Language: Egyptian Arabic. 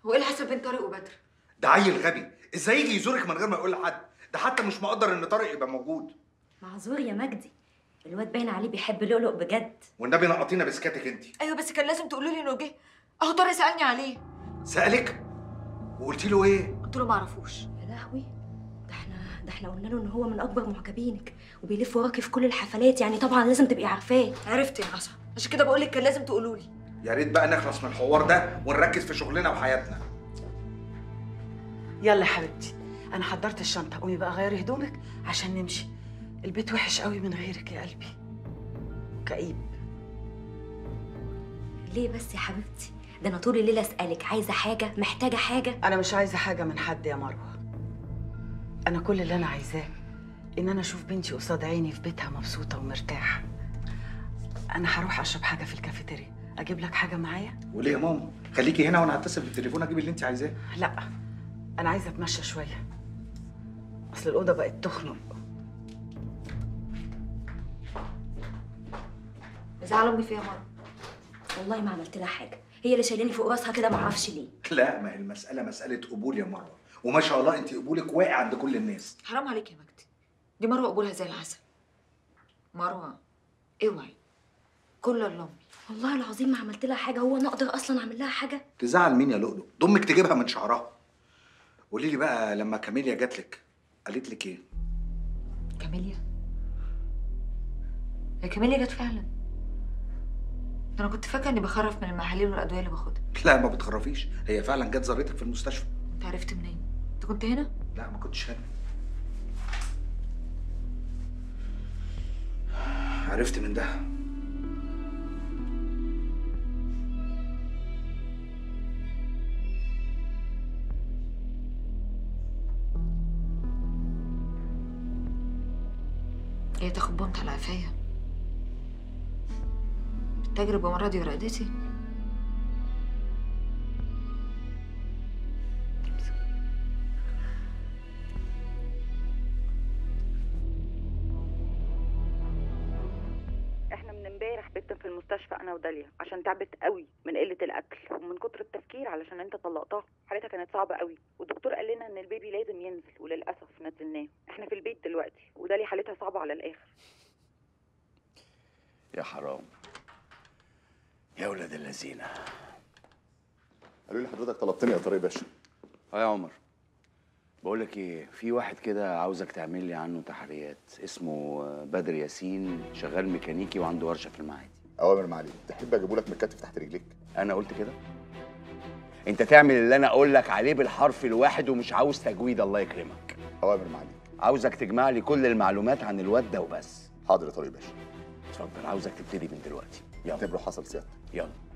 هو ايه اللي حصل بين طارق وبدر ده عيل غبي ازاي يجي يزورك من غير ما يقول لحد ده حتى مش مقدر ان طارق يبقى موجود معذور يا مجدي الواد باين عليه بيحب لؤلؤ بجد والنبي نقطينا بسكاتك انت ايوه بس كان لازم تقولوا لي انه جه اهو طارق سالني عليه سالك وقلت له ايه قلت له ما اعرفوش يا لهوي ده احنا ده احنا قلنا له ان هو من اكبر معجبينك وبيلف وراكي في كل الحفلات يعني طبعا لازم تبقي عارفاه عرفت يا عصا عشان كده بقول لك كان لازم تقولوا لي يا ريت بقى نخلص من الحوار ده ونركز في شغلنا وحياتنا يلا يا حبيبتي انا حضرت الشنطه قومي بقى غيري هدومك عشان نمشي البيت وحش قوي من غيرك يا قلبي كئيب ليه بس يا حبيبتي ده انا طول الليل اسالك عايزه حاجه محتاجه حاجه انا مش عايزه حاجه من حد يا مروه انا كل اللي انا عايزاه ان انا اشوف بنتي قصاد عيني في بيتها مبسوطه ومرتاحه انا هروح اشرب حاجه في الكافيتيريا اجيب لك حاجه معايا وليه يا ماما خليكي هنا وانا هتصل بالتليفون اجيب اللي انت عايزاه لا انا عايزه اتمشى شويه اصل الاوضه بقت تخنق زعل امي فيا مره والله ما عملت لها حاجه هي اللي شايلاني فوق راسها كده ما اعرفش ليه لا ما هي المساله مساله قبول يا مروه وما شاء الله انت قبولك واقع عند كل الناس حرام عليك يا مجدي دي مروه قبولها زي العسل مروه اوعي كل اللهم والله العظيم ما عملت لها حاجه هو انا اقدر اصلا اعمل لها حاجه تزعل مين يا لؤلؤ ضمك تجيبها من شعرها قولي لي بقى لما كاميليا جات لك قالت لك ايه كاميليا هي كاميليا جت فعلا ده انا كنت فاكره اني بخرف من المحاليل والادويه اللي باخدها لا ما بتخرفيش هي فعلا جت زارتك في المستشفى انت عرفت منين انت كنت هنا لا ما كنتش هنا عرفت من ده هي تاخد بنت على قفايا التجربة مرضي ورقدتي احنا من امبارح بت في المستشفى انا وداليا عشان تعبت قوي من قله الاكل ومن كتر التفكير علشان انت طلقتها حالتها كانت صعبه قوي والدكتور قال لنا ان البيبي لازم ينزل وللاسف نزلناه احنا في البيت دلوقتي وداليا حالتها صعبه على الاخر يا حرام يا ولاد اللذينه قالوا لي حضرتك طلبتني يا طارق باشا اه يا عمر بقول لك ايه في واحد كده عاوزك تعمل لي عنه تحريات اسمه بدر ياسين شغال ميكانيكي وعنده ورشه في المعادي اوامر معالي تحب اجيبه لك من الكتف تحت رجليك انا قلت كده انت تعمل اللي انا اقول لك عليه بالحرف الواحد ومش عاوز تجويد الله يكرمك اوامر معالي عاوزك تجمع لي كل المعلومات عن الواد ده وبس حاضر يا طارق باشا اتفضل عاوزك تبتدي من دلوقتي يلا اعتبره حصل سيادتك يلا